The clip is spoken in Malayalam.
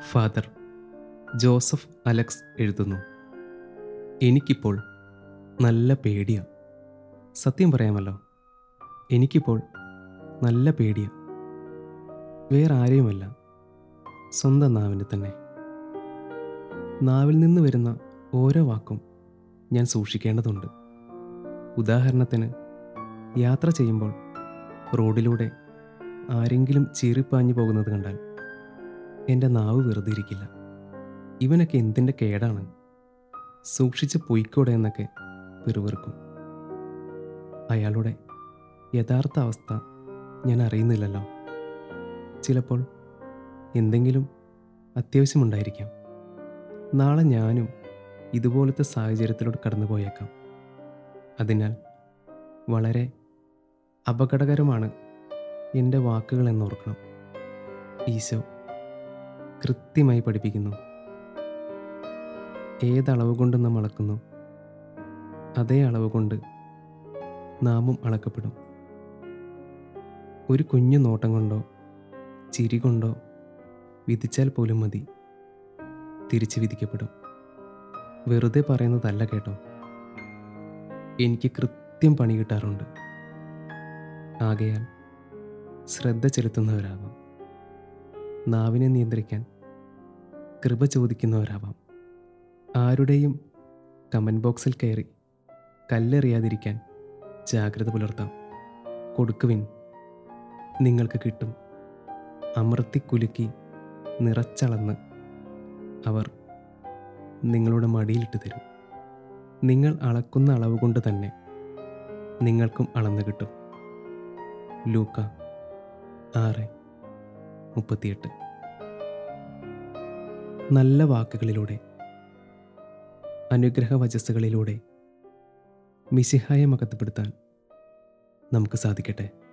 ഫാദർ ജോസഫ് അലക്സ് എഴുതുന്നു എനിക്കിപ്പോൾ നല്ല പേടിയാ സത്യം പറയാമല്ലോ എനിക്കിപ്പോൾ നല്ല പേടിയാ വേറെ ആരെയുമല്ല സ്വന്തം നാവിന് തന്നെ നാവിൽ നിന്ന് വരുന്ന ഓരോ വാക്കും ഞാൻ സൂക്ഷിക്കേണ്ടതുണ്ട് ഉദാഹരണത്തിന് യാത്ര ചെയ്യുമ്പോൾ റോഡിലൂടെ ആരെങ്കിലും ചീറിപ്പാഞ്ഞു പോകുന്നത് കണ്ടാൽ എൻ്റെ നാവ് വെറുതെ ഇരിക്കില്ല ഇവനൊക്കെ എന്തിൻ്റെ കേടാണ് സൂക്ഷിച്ച് പൊയ്ക്കോടെ എന്നൊക്കെ പിറുവിറുക്കും അയാളുടെ യഥാർത്ഥ അവസ്ഥ ഞാൻ അറിയുന്നില്ലല്ലോ ചിലപ്പോൾ എന്തെങ്കിലും അത്യാവശ്യമുണ്ടായിരിക്കാം നാളെ ഞാനും ഇതുപോലത്തെ സാഹചര്യത്തിലൂടെ കടന്നു പോയേക്കാം അതിനാൽ വളരെ അപകടകരമാണ് എൻ്റെ വാക്കുകൾ എന്നോർക്കണം ഈശോ കൃത്യമായി പഠിപ്പിക്കുന്നു ഏതളവ് കൊണ്ട് നാം അളക്കുന്നു അതേ അളവ് കൊണ്ട് നാമും അളക്കപ്പെടും ഒരു കുഞ്ഞു നോട്ടം കൊണ്ടോ ചിരി കൊണ്ടോ വിധിച്ചാൽ പോലും മതി തിരിച്ചു വിധിക്കപ്പെടും വെറുതെ പറയുന്നതല്ല കേട്ടോ എനിക്ക് കൃത്യം പണി കിട്ടാറുണ്ട് ആകയാൽ ശ്രദ്ധ ചെലുത്തുന്നവരാവാം നാവിനെ നിയന്ത്രിക്കാൻ കൃപ ചോദിക്കുന്നവരാവാം ആരുടെയും കമൻറ്റ് ബോക്സിൽ കയറി കല്ലെറിയാതിരിക്കാൻ ജാഗ്രത പുലർത്താം കൊടുക്കുവിൻ നിങ്ങൾക്ക് കിട്ടും അമർത്തി കുലുക്കി നിറച്ചളന്ന് അവർ നിങ്ങളുടെ മടിയിലിട്ട് തരും നിങ്ങൾ അളക്കുന്ന അളവ് കൊണ്ട് തന്നെ നിങ്ങൾക്കും അളന്ന് കിട്ടും ലൂക്ക ആറ് മുപ്പത്തിയെട്ട് നല്ല വാക്കുകളിലൂടെ അനുഗ്രഹ വചസ്സുകളിലൂടെ മിശിഹായെ മകത്തപ്പെടുത്താൻ നമുക്ക് സാധിക്കട്ടെ